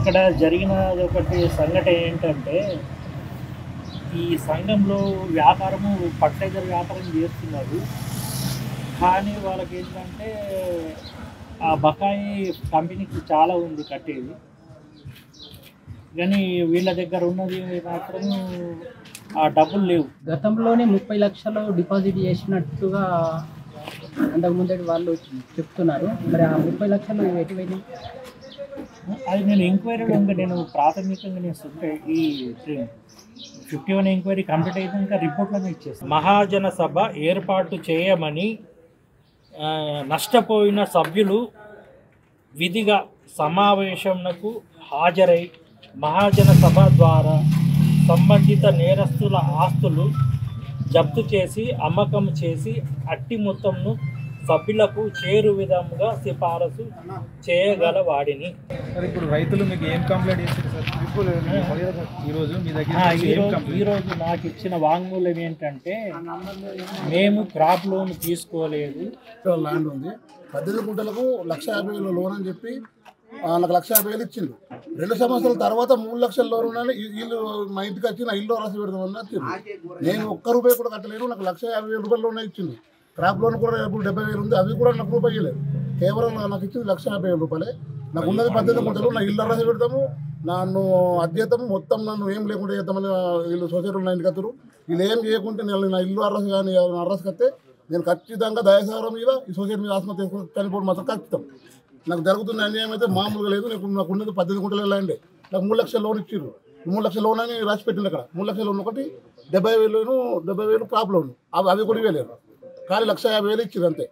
ఇక్కడ జరిగిన ఒకటి సంఘటన ఏంటంటే ఈ సంఘంలో వ్యాపారము ఫర్టిలైజర్ వ్యాపారం చేస్తున్నారు కానీ వాళ్ళకి ఏంటంటే ఆ బకాయి కంపెనీకి చాలా ఉంది కట్టేది కానీ వీళ్ళ దగ్గర ఉన్నది మాత్రం ఆ డబ్బులు లేవు గతంలోనే ముప్పై లక్షలు డిపాజిట్ చేసినట్టుగా అంతకు ముందటి వాళ్ళు చెప్తున్నారు మరి ఆ ముప్పై లక్షలు ఎటువైనాయి అది నేను ఎంక్వైరీలో ఇంకా నేను ప్రాథమికంగా నేను సుంటే ఈ ఫిఫ్టీ వన్ ఎంక్వైరీ కంప్లీట్ అయినాక రిపోర్ట్లను ఇచ్చేస్తాను మహాజన సభ ఏర్పాటు చేయమని ఆ, నష్టపోయిన సభ్యులు విధిగా సమావేశంకు హాజరై మహాజన సభ ద్వారా సంబంధిత నేరస్తుల ఆస్తులు జప్తు చేసి అమ్మకం చేసి అట్టి మొత్తంను సభ్యులకు చేరు విధంగా సిఫారసు చేయగల వాడిని సార్ ఇప్పుడు రైతులు మీకు ఏం కంప్లైంట్ చేశారు సార్ ఈ రోజు మీ దగ్గర ఆ, నుంచి ఏం ఈరోజు కంప్లైంట్ ఈరోజు నాకు ఇచ్చిన వాంగ్మూలం ఏంటంటే మేము క్రాప్ లోన్ తీసుకోలేదు హెక్టార్ ల్యాండ్ ఉంది పద్దెనిమిది గుంటలకు లక్ష యాభై వేల లోన్ అని చెప్పి ఆ, నాకు లక్ష యాభై వేలు ఇచ్చిండు రెండు సంవత్సరాల తర్వాత మూడు లక్షల లోన్ ఉన్నాను ఈ- వీళ్ళు మా ఇంటికి వచ్చి నా ఇల్లు రాసి పెడదామని వచ్చిండు నేను ఒక్క రూపాయి కూడా కట్టలేను నాకు లక్ష యాభై వేల రూపాయల లోన్ ఇచ్చిండు క్రాప్ లోన్ కూడా ఇప్పుడు డెబ్బై వేలు ఉంది అవి కూడా నాకు రూపాయి ఇవ్వలేదు కేవలం నా- నాకు ఇచ్చింది లక్ష యాభై వేల రూపాయలే నాకు ఉన్నది పద్దెనిమిది గుంటలు నా ఇల్లు రాసి పెడతాము నన్ను అధ్యతము మొత్తం నన్ను ఏం లేకుండా చేద్దామని ఆ, వీళ్ళు సొసైటీలో నా ఇంటికి వస్తారు వీళ్ళు ఏం చేయకుంటే నేను నా ఇల్లు అర్రస్ కానీ నా అర్రస్ కస్తే నేను ఖచ్చితంగా దయసారం మీద ఈ సొసైటీ మీద ఆత్మహత్య చేసుకుని చనిపోవడం మాత్రం ఖచ్చితం నాకు జరుగుతున్న అన్యాయం అయితే మామూలుగా లేదు నాకు నాకు ఉన్నది పద్దెనిమిది గుంటలు వెళ్ళండి నాకు మూడు లక్షల లోన్ ఇచ్చారు మూడు లక్షల లోన్ అని రాసి పెట్టింది అక్కడ మూడు లక్షల లోన్ ఒకటి డెబ్బై వేలు డెబ్బై వేలు క్రాప్ లోన్ అవి అవి కూడా ఇవ్వలేరు కానీ లక్ష యాభై వేలు ఇచ్చారు అంతే